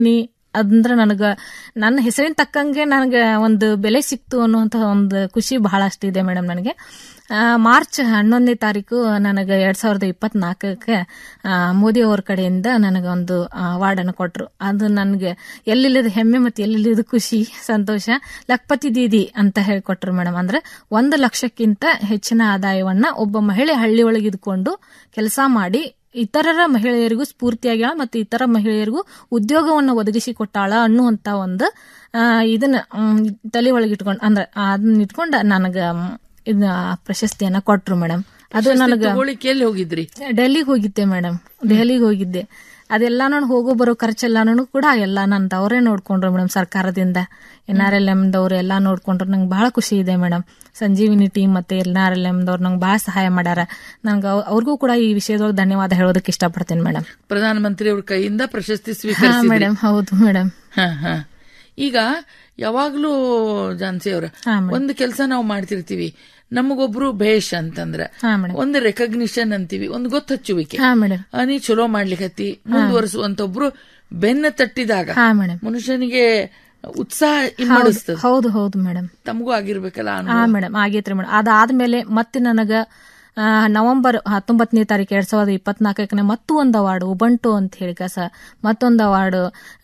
ನೀ ಅಂದ್ರೆ ನನಗ ನನ್ನ ಹೆಸರಿನ ತಕ್ಕಂಗೆ ನನಗೆ ಒಂದು ಬೆಲೆ ಸಿಕ್ತು ಅನ್ನುವಂಥ ಒಂದು ಖುಷಿ ಬಹಳಷ್ಟು ಇದೆ ಮೇಡಮ್ ನನಗೆ ಆ, ಮಾರ್ಚ್ ಹನ್ನೊಂದನೇ ತಾರೀಕು ನನಗೆ ಎರಡ್ ಸಾವಿರದ ಇಪ್ಪತ್ನಾಲ್ಕಕ್ಕೆ ಮೋದಿ ಅವ್ರ ಕಡೆಯಿಂದ ನನಗೆ ಒಂದು ಅವಾರ್ಡನ್ನು ಕೊಟ್ಟರು ಅದು ನನಗೆ ಎಲ್ಲಿಲ್ಲದ ಹೆಮ್ಮೆ ಮತ್ತು ಎಲ್ಲಿಲ್ಲದ ಖುಷಿ ಸಂತೋಷ ಲಕ್ಪತಿ ದೀದಿ ಅಂತ ಹೇಳಿ ಕೊಟ್ಟರು ಮೇಡಮ್ ಅಂದ್ರೆ ಒಂದು ಲಕ್ಷಕ್ಕಿಂತ ಹೆಚ್ಚಿನ ಆದಾಯವನ್ನ ಒಬ್ಬ ಮಹಿಳೆ ಹಳ್ಳಿ ಒಳಗೆ ಇದ್ಕೊಂಡು ಕೆಲಸ ಮಾಡಿ ಇತರರ ಮಹಿಳೆಯರಿಗೂ ಸ್ಫೂರ್ತಿಯಾಗ್ಯಾಳ ಮತ್ತು ಇತರ ಮಹಿಳೆಯರಿಗೂ ಉದ್ಯೋಗವನ್ನು ಒದಗಿಸಿ ಕೊಟ್ಟಾಳ ಅನ್ನುವಂತ ಒಂದು ಆ, ಇದನ್ನ ಮ್, ತಲೆ ಒಳಗೆ ಇಟ್ಕೊಂಡು ಅಂದ್ರೆ ಅದನ್ನ ಇಟ್ಕೊಂಡು ನನಗ ಮ್, ಇದ್ನ ಪ್ರಶಸ್ತಿಯನ್ನ ಕೊಟ್ರು ಮೇಡಮ್ ಅದು ನನಗ ತಗೊಳ್ಳಿಕ್ಕೆ ಎಲ್ಲಿ ಹೋಗಿದ್ರಿ ಡೆಲ್ಲಿಗೆ ಹೋಗಿದ್ದೆ ಮೇಡಮ್ ದೆಹಲಿಗೆ ಹೋಗಿದ್ದೆ ಅದೆಲ್ಲ ನಾನು ಹೋಗೋ ಬರೋ ಖರ್ಚೆಲ್ಲಾನು ಕೂಡ ಎಲ್ಲ ನಂದು ಅವರೇ ನೋಡ್ಕೊಂಡ್ರು ಮೇಡಮ್ ಸರ್ಕಾರದಿಂದ ಎನ್ ಆರ್ ಎಲ್ ಎಮ್ದವ್ರು ಎಲ್ಲ ನೋಡ್ಕೊಂಡ್ರು ನಂಗೆ ಬಹಳ ಖುಷಿ ಇದೆ ಮೇಡಮ್ ಸಂಜೀವಿನಿ ಟೀಮ್ ಮತ್ತೆ ಎನ್ ಆರ್ ಎಲ್ ಎಮ್ದವ್ರು ನಂಗೆ ಬಹಳ ಸಹಾಯ ಮಾಡ್ಯಾರ ನಂಗೆ ಅವ್- ಅವ್ರಿಗೂ ಕೂಡ ಈ ವಿಷಯದೊಳಗೆ ಧನ್ಯವಾದ ಹೇಳೋದಕ್ಕೆ ಇಷ್ಟಪಡ್ತೇನೆ ಮೇಡಮ್ ಪ್ರಧಾನಮಂತ್ರಿ ಅವ್ರ ಕೈಯಿಂದ ಪ್ರಶಸ್ತಿ ಹಾ ಸ್ವೀಕರಿಸಿದ್ರಿ ಮೇಡಮ್ ಹೌದು ಮೇಡಮ್ ಹ, ಹ. ಈಗ ಯಾವಾಗ್ಲೂ ಜಾನ್ಸಿ ಅವ್ರ ಹಾ ಮೇಡಮ್ ಒಂದು ಕೆಲಸ ನಾವು ಮಾಡ್ತಿರ್ತೀವಿ ನಮಗೊಬ್ರು ಭೇಷ್ ಅಂತಂದ್ರ ಹಾ ಮೇಡಮ್ ಒಂದು ರೆಕಗ್ನಿಷನ್ ಅಂತೀವಿ ಒಂದು ಗೊತ್ತಚ್ಚುವಿಕೆ ಹಾ ಮೇಡಮ್ ಆ, ನೀ ಚಲೋ ಮಾಡ್ಲಿಕತ್ತಿ ಮುಂದುವರಿಸುವಂತ ಒಬ್ರು ಬೆನ್ನ ತಟ್ಟಿದಾಗ ಹಾ ಮೇಡಮ್ ಮನುಷ್ಯನಿಗೆ ಉತ್ಸಾಹ ಇಮ್ಮಡಿಸ್ತದ ಹೌದು ಹೌದು ಮೇಡಮ್ ತಮಗೂ ಆಗಿರ್ಬೇಕಲ್ಲ ಆ ಹಾ ಮೇಡಮ್ ಆಗೈತ್ರಿ ಮೇಡಮ್ ಅದಾದ್ಮೇಲೆ ಮತ್ತೆ ನನಗ ಆ, ನವೆಂಬರ್ ಹತ್ತೊಂಬತ್ತನೇ ತಾರೀಕು ಎರಡ್ ಸಾವಿರದ ಇಪ್ಪತ್ನಾಲ್ಕನೇ ಮತ್ತೂ ಒಂದು ಅವಾರ್ಡ್ ಉಬಂಟು ಅಂತ ಹೇಳಿ ಕಸ ಮತ್ತೊಂದು ಅವಾರ್ಡ್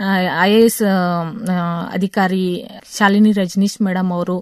ಐ ಎ ಎಸ್ ಅಧಿಕಾರಿ ಶಾಲಿನಿ ರಜನೀಶ್ ಮೇಡಮ್ ಅವರು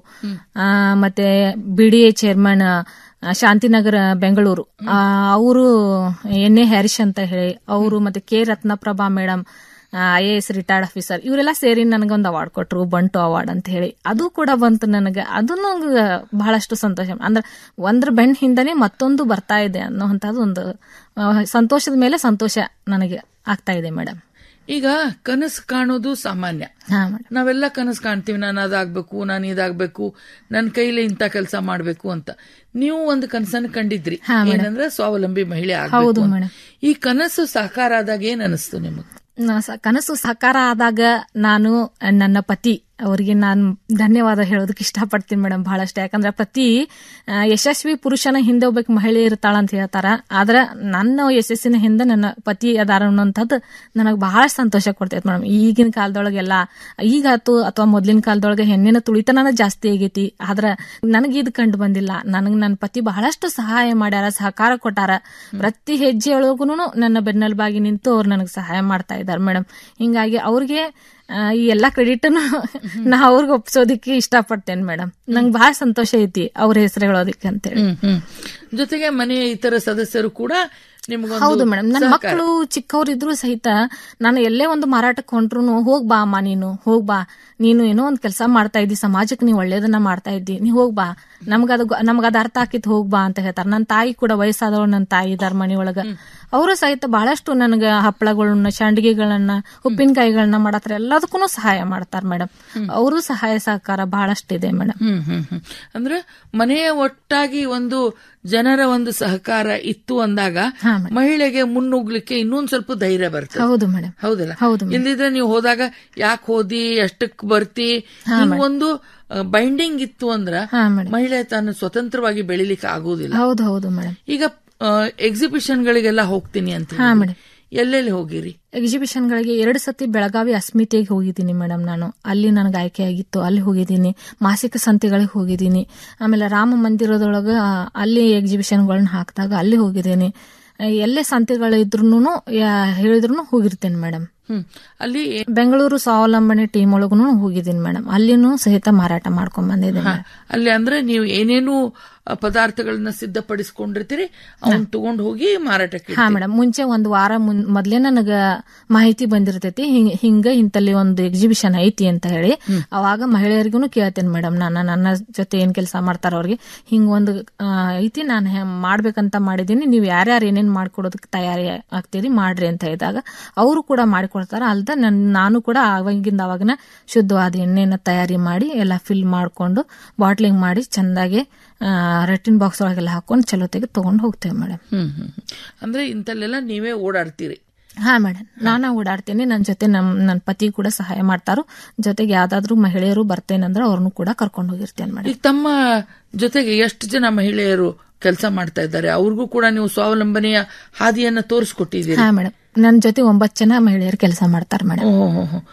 ಮತ್ತೆ B D A chairman Shantinagar Bengaluru ಅವರು ಎನ್ ಎ ಹ್ಯಾರಿಶ್ ಅಂತ ಹೇಳಿ ಅವರು ಮತ್ತೆ K Ratnaprabha madam I A S retired officer ಇವರೆಲ್ಲ ಸೇರಿ ನನಗೊಂದು ಅವಾರ್ಡ್ ಕೊಟ್ಟರು ಬಂಟು ಅವಾರ್ಡ್ ಅಂತ ಹೇಳಿ ಅದು ಕೂಡ ಬಂತು ನನಗೆ ಅದನ್ನು ಬಹಳಷ್ಟು ಸಂತೋಷ ಅಂದ್ರೆ ಒಂದ್ರ ಬೆನ್ ಹಿಂದನೆ ಮತ್ತೊಂದು ಬರ್ತಾ ಇದೆ ಅನ್ನೋಂಥದ್ದು ಒಂದು ಆ, ಸಂತೋಷದ ಮೇಲೆ ಸಂತೋಷ ನನಗೆ ಆಗ್ತಾ ಇದೆ ಮೇಡಮ್ ಈಗ ಕನಸು ಕಾಣೋದು ಸಾಮಾನ್ಯ ಹಾ ಮೇಡಮ್ ನಾವೆಲ್ಲ ಕನಸು ಕಾಣ್ತೀವಿ ನಾನು ಅದಾಗ್ಬೇಕು ನಾನು ಇದಾಗ್ಬೇಕು ನನ್ನ ಕೈಲಿ ಇಂಥ ಕೆಲಸ ಮಾಡ್ಬೇಕು ಅಂತ ನೀವು ಒಂದು ಕನಸನ್ನು ಕಂಡಿದ್ರಿ ಏನಂದ್ರೆ ಸ್ವಾವಲಂಬಿ ಮಹಿಳೆ ಆಗ್ಬೇಕು ಹೌದು ಅಂತ. ಮೇಡಮ್ ಈ ಕನಸು ಸಾಕಾರ ಆದಾಗ ಏನ್ ಅನಿಸ್ತು ನಿಮಗೆ ನಾ ಸ- ಕನಸು ಸಾಕಾರ ಆದಾಗ ನಾನು ನನ್ನ ಪತಿ ಅವರಿಗೆ ನಾನು ಧನ್ಯವಾದ ಹೇಳೋದಕ್ಕೆ ಇಷ್ಟಪಡ್ತೀನಿ ಮೇಡಮ್ ಬಹಳಷ್ಟು ಯಾಕಂದ್ರೆ ಪತಿ ಆ, ಯಶಸ್ವಿ ಪುರುಷನ ಹಿಂದೆ ಒಬ್ಬ ಮಹಿಳೆ ಇರ್ತಾಳ ಅಂತ ಹೇಳ್ತಾರ ಆದ್ರೆ ನನ್ನ ಯಶಸ್ಸಿನ ಹಿಂದೆ ನನ್ನ ಪತಿ ಅದಾರ ಅನ್ನೋಂಥದ್ದು ನನಗೆ ಬಹಳ ಸಂತೋಷ ಕೊಡ್ತೈತೆ ಮೇಡಮ್ ಈಗಿನ ಕಾಲದೊಳಗೆಲ್ಲ ಈಗ ಆತು ಅಥವಾ ಮೊದ್ಲಿನ ಕಾಲದೊಳಗೆ ಹೆಣ್ಣಿನ ತುಳಿತನ ಜಾಸ್ತಿ ಆಗೈತಿ ಆದ್ರೆ ನನಗೆ ಇದು ಕಂಡು ಬಂದಿಲ್ಲ ನನಗೆ ನನ್ನ ಪತಿ ಬಹಳಷ್ಟು ಸಹಾಯ ಮಾಡ್ಯಾರ ಸಹಕಾರ ಕೊಟ್ಟಾರ ಪ್ರತಿ ಹೆಜ್ಜೆಯೊಳಗೂ ನನ್ನ ಬೆನ್ನೆಲುಬಾಗಿ ನಿಂತು ಅವ್ರು ನನಗೆ ಸಹಾಯ ಮಾಡ್ತಾ ಇದ್ದಾರೆ ಮೇಡಮ್ ಹಿಂಗಾಗಿ ಅವ್ರಿಗೆ ಆ, ಈ ಎಲ್ಲಾ ಕ್ರೆಡಿಟ್ ನಾ ಅವ್ರಿಗೆ ಒಪ್ಸೋದಿಕ್ಕೆ ಇಷ್ಟಪಡ್ತೇನೆ ಮೇಡಮ್ ನಂಗೆ ಬಹಳ ಸಂತೋಷ ಐತಿ ಅವ್ರ ಹೆಸರು ಹೇಳೋದಿಕ್ಕೆ ಅಂತೇಳಿ ಹ್ಮ್ ಹ್ಮ್ ಜೊತೆಗೆ ಮನೆಯ ಇತರ ಸದಸ್ಯರು ಕೂಡ ನಿಮಗೊಂದು ಹೌದು ಮೇಡಮ್ ನನ್ನ ಮಕ್ಕಳು ಚಿಕ್ಕವರಿದ್ರು ಸಹಿತ ನಾನು ಎಲ್ಲೇ ಒಂದು ಮಾರಾಟಕ್ಕೆ ಹೊಂಟ್ರು ಹೋಗ್ ಬಾ ಅಮ್ಮ ನೀನು ಹೋಗ್ ಬಾ ನೀನು ಏನೋ ಒಂದು ಕೆಲಸ ಮಾಡ್ತಾ ಇದ್ದಿ ಸಮಾಜಕ್ಕೆ ನೀವು ಒಳ್ಳೇದನ್ನ ಮಾಡ್ತಾ ಇದ್ದಿ ನೀ ಹೋಗ್ ಬಾ ನಮ್ಗದ ನಮ್ಗದ ಅರ್ಥ ಆಕಿತ್ ಹೋಗ್ ಬಾ ಅಂತ ಹೇಳ್ತಾರೆ ನನ್ನ ತಾಯಿ ಕೂಡ ವಯಸ್ಸಾದವಳು ನನ್ನ ತಾಯಿ ಇದಾರ ಮನೆಯೊಳಗ ಅವರು ಸಹಿತ ಬಹಳಷ್ಟು ನನಗೆ ಹಪ್ಪಳಗಳನ್ನ ಶಾಂಡಿಗೆಗಳನ್ನ ಉಪ್ಪಿನಕಾಯಿಗಳನ್ನ ಮಾಡತ್ರ ಎಲ್ಲದಕ್ಕೂ ಸಹಾಯ ಮಾಡ್ತಾರೆ ಮೇಡಮ್ ಅವರು ಸಹಾಯ ಸಹಕಾರ ಬಹಳಷ್ಟು ಇದೆ ಮೇಡಮ್ ಹ್ಮ್ ಹ್ಮ್ ಹ್ಮ್ ಅಂದ್ರೆ ಮನೆಯ ಒಟ್ಟಾಗಿ ಒಂದು ಜನರ ಒಂದು ಸಹಕಾರ ಇತ್ತು ಅಂದಾಗ ಹಾ ಮೇಡಮ್ ಮಹಿಳೆಗೆ ಮುನ್ನುಗ್ಲಿಕ್ಕೆ ಇನ್ನೊಂದ್ ಸ್ವಲ್ಪ ಧೈರ್ಯ ಬರ್ತದೆ ಹೌದು ಮೇಡಮ್ ಹೌದಲ್ಲ ಹೌದು ಮೇಡಮ್ ಇಲ್ದಿದ್ರೆ ನೀವು ಹೋದಾಗ ಯಾಕೆ ಹೋದಿ ಎಷ್ಟಕ್ ಬರ್ತಿ ಒಂದು ಬೈಂಡಿಂಗ್ ಇತ್ತು ಅಂದ್ರ ಹಾ ಮೇಡಮ್ ಮಹಿಳೆ ತಾನು ಸ್ವತಂತ್ರವಾಗಿ ಬೆಳಿಲಿಕ್ಕೆ ಆಗುದಿಲ್ಲ ಹೌದು ಹೌದು ಮೇಡಮ್ ಈಗ ಎಕ್ಸಿಬಿಷನ್ ಗಳಿಗೆಲ್ಲ ಹೋಗ್ತೀನಿ ಅಂತ ಹಾ ಹೇಳಿದ್ರಿ. ಮೇಡಮ್ ಎಲ್ಲೆಲ್ಲಿ ಹೋಗಿರಿ ಎಕ್ಸಿಬಿಷನ್ಗಳಿಗೆ ಎರಡು ಸತಿ ಬೆಳಗಾವಿ ಅಸ್ಮಿತೆಗೆ ಹೋಗಿದ್ದೀನಿ ಮೇಡಮ್ ನಾನು ಅಲ್ಲಿ ನನಗೆ ಆಯ್ಕೆ ಆಗಿತ್ತು ಅಲ್ಲಿ ಹೋಗಿದ್ದೀನಿ ಮಾಸಿಕ ಸಂತೆಗಳಿಗೆ ಹೋಗಿದ್ದೀನಿ ಆಮೇಲೆ ರಾಮ ಮಂದಿರದೊಳಗೆ ಆ, ಅಲ್ಲಿ ಎಕ್ಸಿಬಿಷನ್ಗಳನ್ನ ಹಾಕಿದಾಗ ಅಲ್ಲಿ ಹೋಗಿದ್ದೀನಿ ಆ, ಎಲ್ಲೇ ಸಂತೆಗಳು ಇದ್ರು ಹೇಳಿದ್ರು ಹೋಗಿರ್ತೇನೆ ಮೇಡಮ್ ಹ್ಮ್ ಅಲ್ಲಿ ಬೆಂಗಳೂರು ಸ್ವಾವಲಂಬನೆ ಟೀಮ್ ಒಳಗೂ ಹೋಗಿದ್ದೀನಿ ಮೇಡಮ್ ಅಲ್ಲಿನೂ ಸಹಿತ ಮಾರಾಟ ಮಾಡ್ಕೊಂಡ್ ಬಂದಿದ್ದೀನಿ ಹಾ, ಅಲ್ಲಿ ಅಂದ್ರೆ ನೀವು ಏನೇನು ಆ, ಪದಾರ್ಥಗಳನ್ನ ಸಿದ್ಧಪಡಿಸ್ಕೊಂಡಿರ್ತೀರಿ ಅವನ್ ತಗೊಂಡ್ ಹೋಗಿ ಮಾರಾಟಕ್ಕೆ ಹಾ ಮೇಡಮ್ ಮುಂಚೆ ಒಂದು ವಾರ ಮುನ್ ಮೊದ್ಲೇ ನನಗ ಮಾಹಿತಿ ಬಂದಿರ್ತೈತಿ ಹಿಂಗ ಹಿಂಗ ಇಂತಲ್ಲಿ ಒಂದು ಎಕ್ಸಿಬಿಷನ್ ಐತಿ ಅಂತ ಹೇಳಿ ಅವಾಗ ಮಹಿಳೆಯರಿಗೂ ಕೇಳ್ತೇನೆ ಮೇಡಮ್ ನಾನು ನನ್ನ ಜೊತೆ ಏನ್ ಕೆಲಸ ಮಾಡ್ತಾರ ಅವ್ರಿಗೆ ಹಿಂಗ ಒಂದು ಆ, ಐತಿ ನಾನು ಮಾಡ್ಬೇಕಂತ ಮಾಡಿದೀನಿ ನೀವು ಯಾರ್ಯಾರು ಏನೇನ್ ಮಾಡ್ಕೊಡೋದಕ್ಕೆ ತಯಾರಿ ಆಗ್ತೀರಿ ಮಾಡ್ರಿ ಅಂತ ಹೇಳಿದಾಗ ಅವರು ಕೂಡ ಮಾಡಿಕೊಡ್ತಾರ ಅಲ್ದ ನನ್ ನಾನು ಕೂಡ ಅವಾಗಿಂದ ಅವಾಗನ ಶುದ್ಧವಾದ ಎಣ್ಣೆನ ತಯಾರಿ ಮಾಡಿ ಎಲ್ಲ ಫಿಲ್ ಮಾಡ್ಕೊಂಡು ಬಾಟ್ಲಿಂಗ್ ಮಾಡಿ ಚಂದಾಗಿ ರೆಟಿನ್ ಬಾಕ್ಸ್ ಒಳಗೆಲ್ಲ ಹಾಕೊಂಡು ಚಲೋ ತೆಗೆದು ತಗೊಂಡು ಹೋಗ್ತೇವೆ ಮೇಡಮ್ ಹ್ಮ್ ಹ್ಮ್ ಹ್ಮ್. ಅಂದ್ರೆ ಇಂತಲ್ಲೆಲ್ಲ ನೀವೇ ಓಡಾಡ್ತೀರಿ ಹಾ ಮೇಡಮ್ ನಾನಾ ಓಡಾಡ್ತೀನಿ ನನ್ನ ಜೊತೆ ನಮ್ ನನ್ನ ಪತಿ ಕೂಡ ಸಹಾಯ ಮಾಡ್ತಾರು ಜೊತೆಗೆ ಯಾವ್ದಾದ್ರು ಮಹಿಳೆಯರು ಬರ್ತೇನಂದ್ರೆ ಅವ್ರನ್ನು ಕೂಡ ಕರ್ಕೊಂಡು ಹೋಗಿರ್ತೇನೆ ಮೇಡಮ್ ಈಗ ತಮ್ಮ ಜೊತೆಗೆ ಎಷ್ಟು ಜನ ಮಹಿಳೆಯರು ಕೆಲಸ ಮಾಡ್ತಾ ಇದ್ದಾರೆ ಅವ್ರಿಗೂ ಕೂಡ ನೀವು ಸ್ವಾವಲಂಬನೆಯ ಹಾದಿಯನ್ನ ತೋರಿಸ್ಕೊಟ್ಟಿದ್ದೀರಿ ಹಾ ಮೇಡಮ್ ನನ್ನ ಜೊತೆ ಒಂಬತ್ತು ಜನ ಮಹಿಳೆಯರು ಕೆಲಸ ಮಾಡ್ತಾರೆ ಮೇಡಮ್ ಓಹೋ